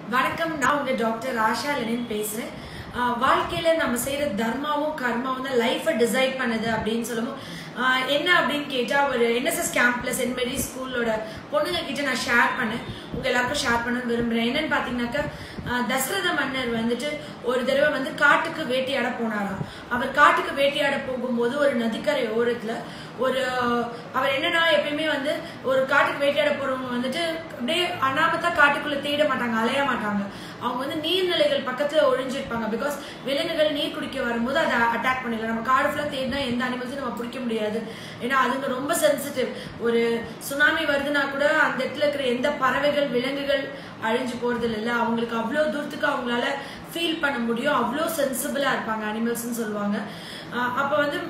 வணக்கம் நான் உங்க டாக்டர் ஆஷா லெனின் பேசுறேன் ஆஹ் வாழ்க்கையில நம்ம செய்யற தர்மாவும் கர்மாவும் தான் லைஃபை டிசைட் பண்ணுது அப்படின்னு சொல்லுவோம் ஆஹ் என்ன அப்படின்னு கேட்டா ஒரு என்எஸ்எஸ் கேம்ப்ல சென்ட் மேரி ஸ்கூலோட பொண்ணுங்க கிட்ட நான் ஷேர் பண்ணேன் உங்க எல்லாருக்கும் ஷேர் பண்ண விரும்புறேன் என்னன்னு பாத்தீங்கன்னாக்கா ஆஹ் தசரத மன்னர் வந்துட்டு ஒரு தடவை வந்து காட்டுக்கு வேட்டையாட போனாராம் அவர் காட்டுக்கு வேட்டையாட போகும்போது ஒரு நதிக்கரை ஓரத்துல ஒரு அவர் என்னன்னா எப்பயுமே வந்து ஒரு காட்டுக்கு வேட்டையாட போறவங்க வந்துட்டு அப்படியே அனாமத்தா காட்டுக்குள்ள தேட மாட்டாங்க அலைய மாட்டாங்க அவங்க வந்து நீர்நிலைகள் பக்கத்துல ஒழிஞ்சிருப்பாங்க பிகாஸ் விலங்குகள் நீர் குடிக்க வரும்போது அதை அட்டாக் பண்ணிடலாம் நம்ம காடு ஃபுல்லா தேடினா எந்த அனிமல்ஸும் நம்ம பிடிக்க முடியாது ஏன்னா அதுங்க ரொம்ப சென்சிட்டிவ் ஒரு சுனாமி வருதுன்னா கூட அந்த இடத்துல இருக்கிற எந்த பறவைகள் விலங்குகள் அழிஞ்சு போறது இல்ல அவங்களுக்கு அவ்வளோ தூரத்துக்கு அவங்களால ஃபீல் பண்ண முடியும் அவ்வளோ சென்சிபிளா இருப்பாங்க அனிமல்ஸ்னு சொல்லுவாங்க ஆஹ் அப்ப வந்து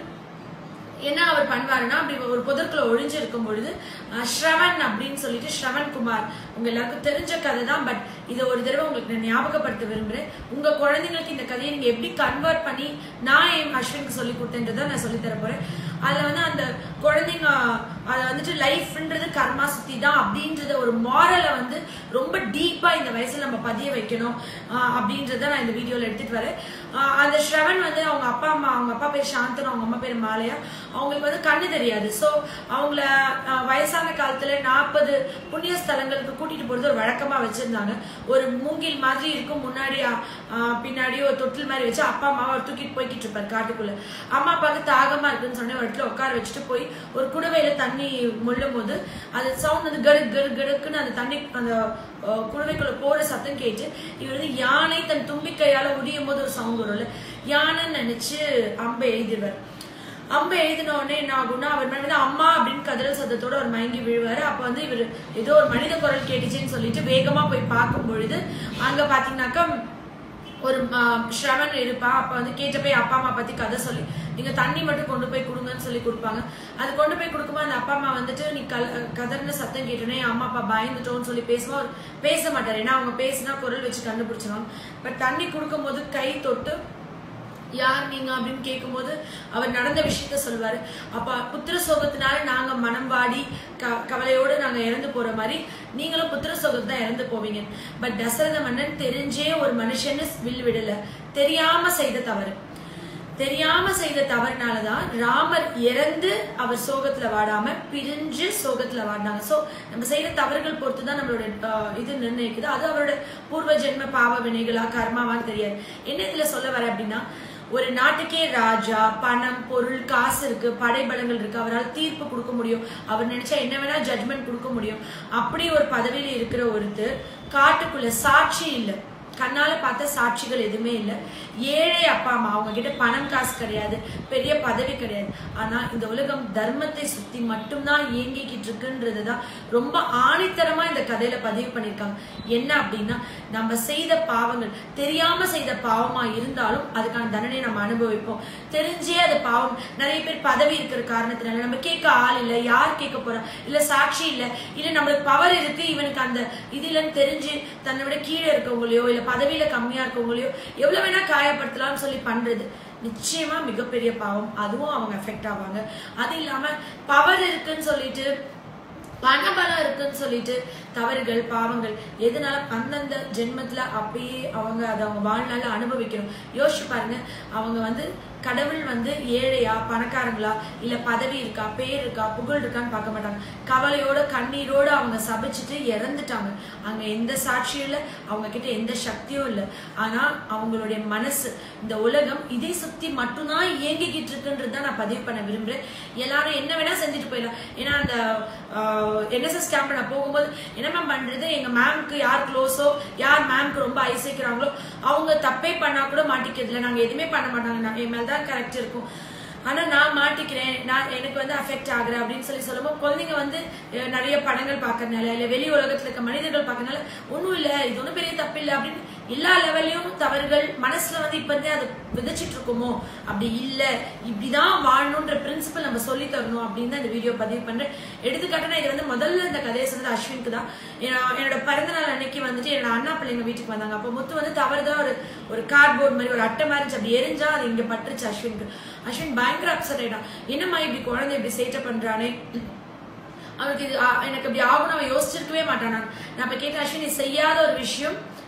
என்ன அவர் பண்ணுவாருன்னா அப்படி ஒரு புதற்குள்ள ஒழிஞ்சு இருக்கும் பொழுது அஹ், ஸ்ரவன் அப்படின்னு சொல்லிட்டு ஸ்ரவன் குமார் உங்க எல்லாருக்கும் தெரிஞ்ச கதை தான் பட் இதை ஒரு தடவை உங்களுக்கு நான் ஞாபகப்படுத்த விரும்புறேன் உங்க குழந்தைங்களுக்கு இந்த கதையை நீங்க எப்படி கன்வெர்ட் பண்ணி நான் என் அஸ்வினுக்கு சொல்லி கொடுத்தேன்றதை நான் சொல்லி தர போறேன் அதுல வந்து அந்த குழந்தைங்க அதை வந்துட்டு லைஃப்ன்றது கர்மா சுத்தி தான் அப்படின்றத ஒரு மாரலை வந்து ரொம்ப டீப்பா இந்த வயசுல நம்ம பதிய வைக்கணும் ஆஹ் அப்படின்றத நான் இந்த வீடியோல எடுத்துட்டு வரேன் ஆஹ் அந்த ஸ்ரவன் வந்து அவங்க அப்பா அம்மா அவங்க அப்பா பேர் சாந்தனு அவங்க அம்மா பேர் மாலையா அவங்களுக்கு வந்து கண்ணு தெரியாது ஸோ அவங்கள ஆஹ் வயசான காலத்துல நாற்பது புண்ணிய ஸ்தலங்களுக்கு கூட்டிட்டு போறது ஒரு வழக்கமா வச்சிருந்தாங்க ஒரு மூங்கில் மாதிரி இருக்கும் முன்னாடி ஆஹ் பின்னாடி ஒரு தொட்டில் மாதிரி வச்சு அப்பா அம்மாவை அவர் தூக்கிட்டு போய்கிட்டு இருப்பாரு காட்டுக்குள்ள அம்மா அப்பாவுக்கு தாகமா இருக்குன்னு சொன்ன ஒரு இடத்துல உட்கார வச்சுட்டு போய் ஒரு குடுவையில தண்ணி முள்ளும் போது அது சவுண்ட் வந்து கடு கடு கடுக்குன்னு அந்த தண்ணி அந்த அஹ், குடுவைக்குள்ள போற சத்தம் கேட்டு இவர் வந்து யானை தன் தும்பிக்கையால உடியும் போது ஒரு சவுண்ட் வரும்ல யானைன்னு நினைச்சு அம்பை எழுதிடுவார் அம்பை எழுதின உடனே என்ன ஆகும்னா அவர் மேல வந்து அம்மா அப்படின்னு கதறல் சத்தத்தோட ஒரு மயங்கி விழுவாரு அப்ப வந்து இவர் ஏதோ ஒரு மனித குரல் கேட்டுச்சுன்னு சொல்லிட்டு வேகமா போய் பார்க்கும் பொழுது அங்க பாத்தீங்கன்னாக்கா ஒரு ஆஹ், ஸ்ரவன் இருப்பான் அப்ப வந்து கேட்ட போய் அப்பா அம்மா பத்தி கதை சொல்லி நீங்க தண்ணி மட்டும் கொண்டு போய் கொடுங்கன்னு சொல்லி கொடுப்பாங்க அது கொண்டு போய் கொடுக்கும்போது அந்த அப்பா அம்மா வந்துட்டு நீ கல் கதர்னு சத்தம் கேட்டோன்னே அம்மா அப்பா பயந்துட்டோம்னு சொல்லி பேசுவோம் அவர் பேச மாட்டாரு ஏன்னா அவங்க பேசினா குரல் வச்சு கண்டுபிடிச்சிருவாங்க பட் தண்ணி கொடுக்கும்போது கை தொட்டு யார் நீங்க அப்படின்னு கேட்கும்போது அவர் நடந்த விஷயத்த சொல்லுவாரு அப்ப புத்திர சோகத்தினால நாங்க மனம் வாடி க- கவலையோட நாங்க இறந்து போற மாதிரி நீங்களும் புத்திர சோகத்தை தான் இறந்து போவீங்க பட் தசரத மன்னன் தெரிஞ்சே ஒரு மனுஷன்னு வில் விடல தெரியாம செய்த தவறு தெரியாம செய்த தவறுனாலதான் ராமர் இறந்து அவர் சோகத்துல வாடாம பிரிஞ்சு சோகத்துல வாடினாங்க சோ நம்ம செய்யற தவறுகள் பொறுத்து தான் நம்மளோட ஆஹ், இது நிர்ணயிக்குது அது அவரோட பூர்வ ஜென்ம பாவ வினைகளா கர்மாவான்னு தெரியாது என்ன இதுல சொல்ல வர அப்படின்னா ஒரு நாட்டுக்கே ராஜா பணம் பொருள் காசு இருக்கு படைபலங்கள் இருக்கு அவரால் தீர்ப்பு கொடுக்க முடியும் அவர் நினைச்சா என்ன வேணா ஜட்மெண்ட் கொடுக்க முடியும் அப்படி ஒரு பதவியில இருக்கிற ஒருத்தர் காட்டுக்குள்ள சாட்சி இல்லை கண்ணால பார்த்த சாட்சிகள் எதுவுமே இல்லை ஏழை அப்பா அம்மா அவங்க கிட்ட பணம் காசு கிடையாது பெரிய பதவி கிடையாது ஆனா இந்த உலகம் தர்மத்தை சுத்தி மட்டும்தான் இயங்கிக்கிட்டு இருக்குன்றது தான் ரொம்ப ஆணித்தரமா இந்த கதையில பதிவு பண்ணியிருக்காங்க என்ன அப்படின்னா நம்ம செய்த பாவங்கள் தெரியாம செய்த பாவமா இருந்தாலும் அதுக்கான தண்டனை நம்ம அனுபவிப்போம் தெரிஞ்சே அது பாவம் நிறைய பேர் பதவி இருக்கிற காரணத்தினால நம்ம கேட்க ஆள் இல்லை யார் கேட்க போறா இல்ல சாட்சி இல்ல இல்ல நம்மளுக்கு பவர் இருக்கு இவனுக்கு அந்த இது இல்லைன்னு தெரிஞ்சு தன்னை விட கீழே இருக்கவங்களையோ இல்ல பதவியில கம்மியா இருக்கவங்களையோ எவ்வளவு வேணா காயப்படுத்தலாம்னு சொல்லி பண்றது நிச்சயமா மிகப்பெரிய பாவம் அதுவும் அவங்க எஃபெக்ட் ஆவாங்க அது இல்லாம பவர் இருக்குன்னு சொல்லிட்டு பணபலம் இருக்குன்னு சொல்லிட்டு தவறுகள் பாவங்கள் எதனால அந்தந்த ஜென்மத்துல அப்பயே அவங்க அதை அவங்க வாழ்நாள்ல அனுபவிக்கணும் யோசிச்சு பாருங்க அவங்க வந்து கடவுள் வந்து ஏழையா பணக்காரங்களா இல்ல பதவி இருக்கா பேர் இருக்கா புகழ் இருக்கான்னு பார்க்க மாட்டாங்க கவலையோட கண்ணீரோட அவங்க சபிச்சுட்டு இறந்துட்டாங்க அங்க எந்த சாட்சியும் இல்ல அவங்க கிட்ட எந்த சக்தியும் இல்ல ஆனா அவங்களுடைய மனசு இந்த உலகம் இதை சுத்தி மட்டும்தான் இயங்கிக்கிட்டு இருக்குன்றது தான் நான் பதிவு பண்ண விரும்புறேன் எல்லாரும் என்ன வேணா செஞ்சுட்டு போயிடலாம் ஏன்னா அந்த என்எஸ்எஸ் கேம்ப் நான் போகும்போது என்ன மேம் பண்றது எங்க மேம்க்கு யார் க்ளோஸோ யார் மேம்க்கு ரொம்ப ஐசிக்கிறாங்களோ அவங்க தப்பே பண்ணா கூட மாட்டிக்கிறதுல நாங்க எதுவுமே பண்ண மாட்டாங்க நான் என் மேலதான் கரெக்ட் இருக்கும் ஆனா நான் மாட்டிக்கிறேன் நான் எனக்கு வந்து அஃபெக்ட் ஆகுறேன் அப்படின்னு சொல்லி சொல்லும்போது குழந்தைங்க வந்து அஹ், நிறைய படங்கள் பார்க்கறதுனால இல்ல வெளி உலகத்துல இருக்க மனிதர்கள் பார்க்கறதுனால ஒண்ணும் இல்ல இது ஒண்ணும் பெரிய தப்பு இல்ல அப்படின்னு எல்லா லெவல்லையும் தவறுகள் மனசுல வந்து இப்ப இருந்தே அதை விதைச்சிட்டு இருக்குமோ அப்படி இல்ல இப்படிதான் வாழணுன்ற பிரின்சிபல் நம்ம சொல்லி தரணும் அப்படின்னு தான் இந்த வீடியோ பதிவு பண்றேன் எடுத்துக்காட்டுனா இது வந்து முதல்ல இந்த கதையை சொன்னது அஸ்வினுக்கு தான் ஏன்னா- என்னோட பிறந்த நாள் அன்னைக்கு வந்துட்டு என்னோட அண்ணா பிள்ளைங்க வீட்டுக்கு வந்தாங்க அப்போ முத்து வந்து தவறுதான் ஒரு ஒரு கார்ட்போர்ட் மாதிரி ஒரு அட்டை மாதிரி இருந்துச்சு. அப்படி எரிஞ்சா அது இங்க பட்டுருச்சு அஸ்வினுக்கு அஸ்வின் பயங்கர அப்செட் ஆயிட்டான் என்னம்மா இப்படி குழந்தை இப்படி சேட்டை பண்றானே அவனுக்கு இது ஆ, எனக்கு இப்படி ஆகும்னு அவன் யோசிச்சிருக்கவே மாட்டான் நான் நான் இப்ப கேட்ட அஸ்வின் நீ செய்யாத ஒரு விஷயம்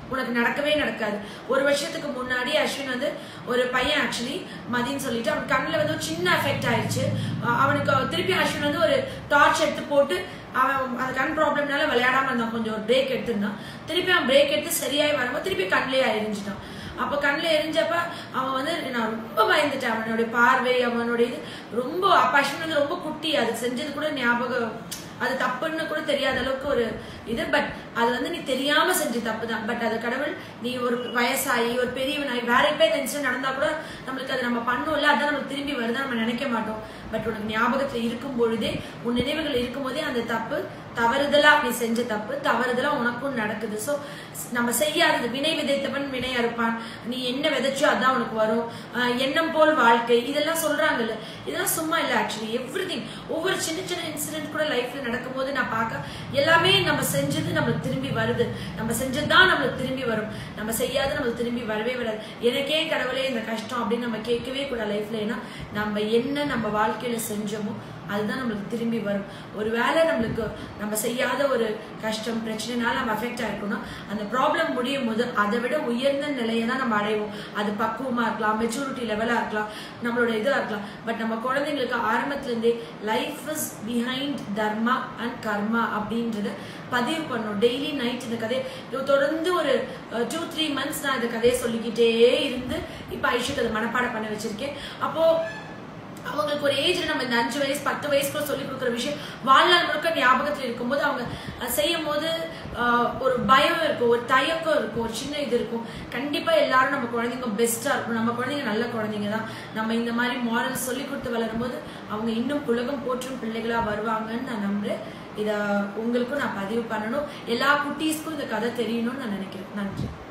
உனக்கு நடக்கவே நடக்காது ஒரு வருஷத்துக்கு முன்னாடி அஸ்வின் வந்து ஒரு பையன் ஆக்சுவலி மதின்னு சொல்லிட்டு அவன் கண்ணில் வந்து ஒரு சின்ன எஃபெக்ட் ஆயிடுச்சு அஹ் அவனுக்கு திருப்பி அஸ்வின் வந்து ஒரு டார்ச் எடுத்து போட்டு அவன் அந்த கண் ப்ராப்ளம்னால விளையாடாம இருந்தான் கொஞ்சம் ஒரு பிரேக் எடுத்திருந்தான் திருப்பி அவன் பிரேக் எடுத்து சரியாய் வரும்போது திருப்பி கண்ணிலே எரிஞ்சிட்டான் அப்போ கண்ணில் எரிஞ்சப்ப அவன் வந்து நான் ரொம்ப பயந்துட்டேன் அவனுடைய பார்வை அவனுடைய இது ரொம்ப அப்ப அஸ்வின் வந்து ரொம்ப குட்டி அது செஞ்சது கூட ஞாபகம் அது தப்புன்னு கூட தெரியாத அளவுக்கு ஒரு இது பட் அது வந்து நீ தெரியாம செஞ்ச தப்பு தான் பட் அது கடவுள் நீ ஒரு வயசாகி ஒரு பெரியவனாகி வேற எப்போ இந்த இன்சிடென்ட் நடந்தா கூட நம்மளுக்கு அது நம்ம பண்ணோம்ல அதான் நம்மளுக்கு திரும்பி வருதா நம்ம நினைக்க மாட்டோம் பட் உனக்கு ஞாபகத்துல இருக்கும் பொழுதே உன் நினைவுகள் இருக்கும் போதே அந்த தப்பு தவறுதலா நீ செஞ்ச தப்பு தவறுதலா உனக்கும் நடக்குது ஸோ நம்ம செய்யாதது வினை விதைத்தவன் வினை அறுப்பான் நீ என்ன விதைச்சோ அதான் உனக்கு வரும் ஆஹ் எண்ணம் போல் வாழ்க்கை இதெல்லாம் சொல்றாங்கல்ல இதெல்லாம் சும்மா இல்லை ஆக்சுவலி எவ்ரி ஒவ்வொரு சின்ன சின்ன இன்சிடென்ட் கூட லைஃப்ல நடக்கும்போது நான் பார்க்க எல்லாமே நம்ம செஞ்சது நம்மளுக்கு திரும்பி வருது நம்ம செஞ்சதுதான் நம்மளுக்கு திரும்பி வரும் நம்ம செய்யாத நம்மளுக்கு திரும்பி வரவே வராது எனக்கே கடவுளே இந்த கஷ்டம் அப்படின்னு நம்ம கேட்கவே கூட லைஃப்ல ஏன்னா நம்ம என்ன நம்ம வாழ்க்கையில செஞ்சோமோ அதுதான் நம்மளுக்கு திரும்பி வரும் ஒருவேளை நம்மளுக்கு நம்ம செய்யாத ஒரு கஷ்டம் பிரச்சனைனால நம்ம அஃபெக்ட் ஆயிருக்கணும் அந்த ப்ராப்ளம் முடியும் போது அதை விட உயர்ந்த நிலையை தான் நம்ம அடைவோம் அது பக்குவமா இருக்கலாம் மெச்சூரிட்டி லெவலா இருக்கலாம் நம்மளோட இதா இருக்கலாம் பட் நம்ம குழந்தைங்களுக்கு ஆரம்பத்துல இருந்தே life is behind dharma and karma அப்படின்றத பதிவு பண்ணும் டெய்லி நைட் இந்த கதையை இது தொடர்ந்து ஒரு டூ த்ரீ மந்த்ஸ் நான் இந்த கதையை சொல்லிக்கிட்டே இருந்து இப்போ ஐஷுக்கு அதை மனப்பாடம் பண்ண வச்சிருக்கேன் அப்போ அவங்களுக்கு ஒரு ஏஜ்ல நம்ம இந்த அஞ்சு வயசு பத்து வயசுக்குள்ள சொல்லி கொடுக்குற விஷயம் வாழ்நாள் முழுக்க ஞாபகத்துல இருக்கும்போது அவங்க அஹ், செய்யும் போது அஹ், ஒரு பயம் இருக்கும் ஒரு தயக்கம் இருக்கும் ஒரு சின்ன இது இருக்கும் கண்டிப்பா எல்லாரும் நம்ம குழந்தைங்க பெஸ்டா இருக்கும் நம்ம குழந்தைங்க நல்ல குழந்தைங்க தான் நம்ம இந்த மாதிரி மாரல் சொல்லி கொடுத்து வளரும் போது அவங்க இன்னும் உலகம் போற்றும் பிள்ளைகளா வருவாங்கன்னு நான் நம்புறேன் இத உங்களுக்கும் நான் பதிவு பண்ணணும் எல்லா குட்டீஸ்க்கும் இந்த கதை தெரியணும்னு நான் நினைக்கிறேன் நன்றி